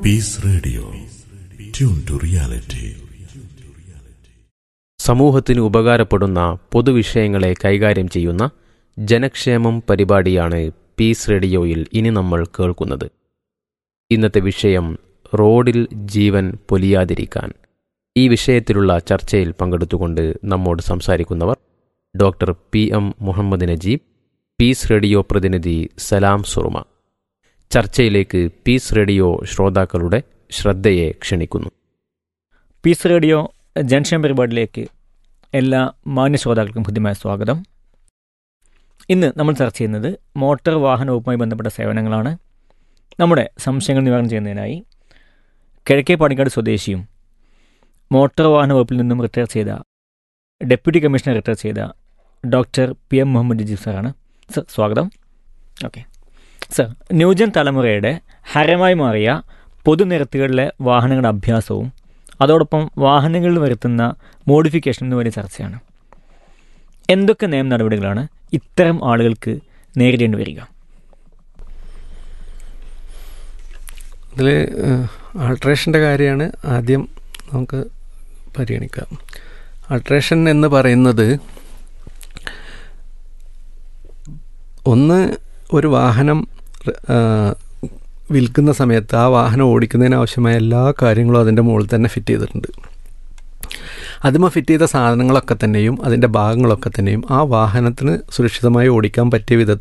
piece radio tune to reality സമൂഹത്തിന് ഉപകാരപ്പെടുന്ന പൊതുവിഷയങ്ങളെ കൈകാര്യം ചെയ്യുന്ന ജനക്ഷേമം പരിപാടിയാണ് പീസ് റേഡിയോയിൽ ഇനി നമ്മൾ കേൾക്കുന്നത് ഇന്നത്തെ വിഷയം റോഡിൽ ജീവൻ പൊലിയാതിരിക്കാൻ ഈ വിഷയത്തിലുള്ള ചർച്ചയിൽ പങ്കെടുത്തുകൊണ്ട് നമ്മോട് സംസാരിക്കുന്നവർ doctor P M Muhammad Najeeb peace radio പ്രതിനിധി സലാം സുറുമ ചർച്ചയിലേക്ക് പീസ് റേഡിയോ ശ്രോതാക്കളുടെ ശ്രദ്ധയെ ക്ഷണിക്കുന്നു പീസ് റേഡിയോ ജംഗ്ഷൻ പരിപാടിയിലേക്ക് എല്ലാ മാന്യ ശ്രോതാക്കൾക്കും ഹൃദ്യമായ സ്വാഗതം ഇന്ന് നമ്മൾ ചർച്ച ചെയ്യുന്നത് മോട്ടോർ വാഹന വകുപ്പുമായി ബന്ധപ്പെട്ട സേവനങ്ങളാണ് നമ്മുടെ സംശയങ്ങൾ നിവാരണം ചെയ്യുന്നതിനായി കിഴക്കേ പാടിക്കാട് സ്വദേശിയും മോട്ടോർ വാഹന വകുപ്പിൽ നിന്നും റിട്ടയർ ചെയ്ത ഡെപ്യൂട്ടി കമ്മീഷണർ റിട്ടയർ ചെയ്ത doctor P M Muhammad Najeeb സാറാണ് സർ സ്വാഗതം ഓക്കെ സർ ന്യൂജൻ തലമുറയുടെ ഹരമായി മാറിയ പൊതുനിരത്തുകളിലെ വാഹനങ്ങളുടെ അഭ്യാസവും അതോടൊപ്പം വാഹനങ്ങളിൽ വരുത്തുന്ന മോഡിഫിക്കേഷൻ എന്ന് വലിയ ചർച്ചയാണ് എന്തൊക്കെ നിയമ നടപടികളാണ് ഇത്തരം ആളുകൾക്ക് നേരിടേണ്ടി വരിക ഇതിൽ ആൾട്രേഷൻ്റെ കാര്യമാണ് ആദ്യം നമുക്ക് പരിഗണിക്കാം ആൾട്രേഷൻ എന്ന് പറയുന്നത് ഒന്ന് ഒരു വാഹനം ആ, വിൽക്കുന്ന സമയത്ത് ആ വാഹനം ഓടിക്കുന്നതിന് ആവശ്യമായ എല്ലാ കാര്യങ്ങളും അതിൻ്റെ മുകളിൽ തന്നെ ഫിറ്റ് ചെയ്തിട്ടുണ്ട് അതിമ ഫിറ്റ് ചെയ്ത സാധനങ്ങളൊക്കെ തന്നെയും അതിൻ്റെ ഭാഗങ്ങളൊക്കെ തന്നെയും ആ വാഹനത്തിന് സുരക്ഷിതമായി ഓടിക്കാൻ പറ്റിയ വിധത്തിൽ